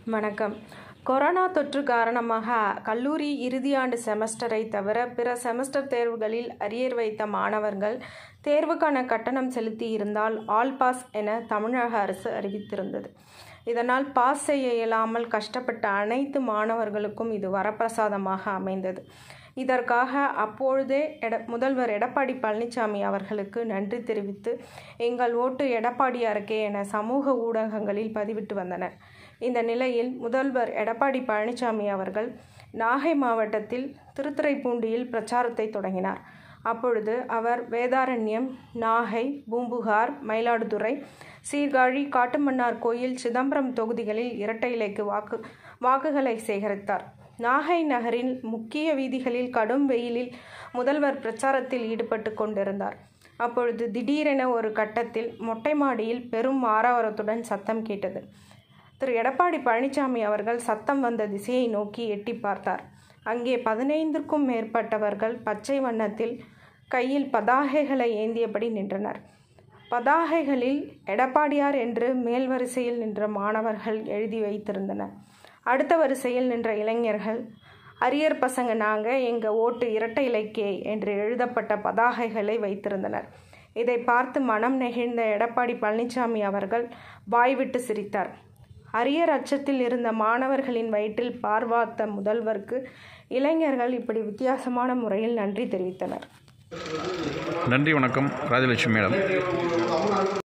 வணக்கம் கொரோனா தொற்று காரணமாக கல்லூரி இறுதியாண்டு செமஸ்டரை தவிர பிற செமஸ்டர் தேர்வுகளில் அரியர் வைத்த மாணவர்கள் தேர்வுக்கான கட்டணம் செலுத்தி இருந்தால் ஆல் பாஸ் என தமிழக அரசு அறிவித்திருந்தது இதனால் பாஸ் செய்ய இயலாமல் கஷ்டப்பட்ட அனைத்து மாணவர்களுக்கும் இது வரப்பிரசாதமாக அமைந்தது இதற்காக அப்பொழுதே எட முதல்வர் எடப்பாடி பழனிசாமி அவர்களுக்கு நன்றி தெரிவித்து எங்கள் ஓட்டு எடப்பாடியாருக்கே என சமூக ஊடகங்களில் பதிவிட்டு வந்தனர் இந்த நிலையில் முதல்வர் எடப்பாடி பழனிசாமி அவர்கள் நாகை மாவட்டத்தில் திருத்துறைப்பூண்டியில் பிரச்சாரத்தை தொடங்கினார் அப்பொழுது அவர் வேதாரண்யம் நாகை பூம்புகார் மயிலாடுதுறை சீர்காழி காட்டுமன்னார் கோயில் சிதம்பரம் தொகுதிகளில் இரட்டை இலைக்கு வாக்கு வாக்குகளை சேகரித்தார் நாகை நகரின் முக்கிய வீதிகளில் கடும் வெயிலில் முதல்வர் பிரச்சாரத்தில் ஈடுபட்டு கொண்டிருந்தார் அப்பொழுது திடீரென ஒரு கட்டத்தில் மொட்டை மாடியில் பெரும் ஆரவாரத்துடன் சத்தம் கேட்டது திரு எடப்பாடி பழனிசாமி அவர்கள் சத்தம் வந்த திசையை நோக்கி எட்டி பார்த்தார் அங்கே பதினைந்திற்கும் மேற்பட்டவர்கள் பச்சை வண்ணத்தில் கையில் பதாகைகளை ஏந்தியபடி நின்றனர் பதாகைகளில் எடப்பாடியார் என்று மேல் வரிசையில் நின்ற மாணவர்கள் எழுதி வைத்திருந்தனர் அடுத்த வரிசையில் நின்ற இளைஞர்கள் அரியர் பசங்க நாங்கள் எங்கள் ஓட்டு இரட்டை இலக்கே என்று எழுதப்பட்ட பதாகைகளை வைத்திருந்தனர் இதை பார்த்து மனம் நெகிழ்ந்த எடப்பாடி பழனிசாமி அவர்கள் வாய்விட்டு சிரித்தார் அரியர் அச்சத்தில் இருந்த மாணவர்களின் வயிற்றில் பார்வார்த்த முதல்வருக்கு இளைஞர்கள் இப்படி வித்தியாசமான முறையில் நன்றி தெரிவித்தனர் நன்றி வணக்கம் ராஜலட்சுமி மேடம்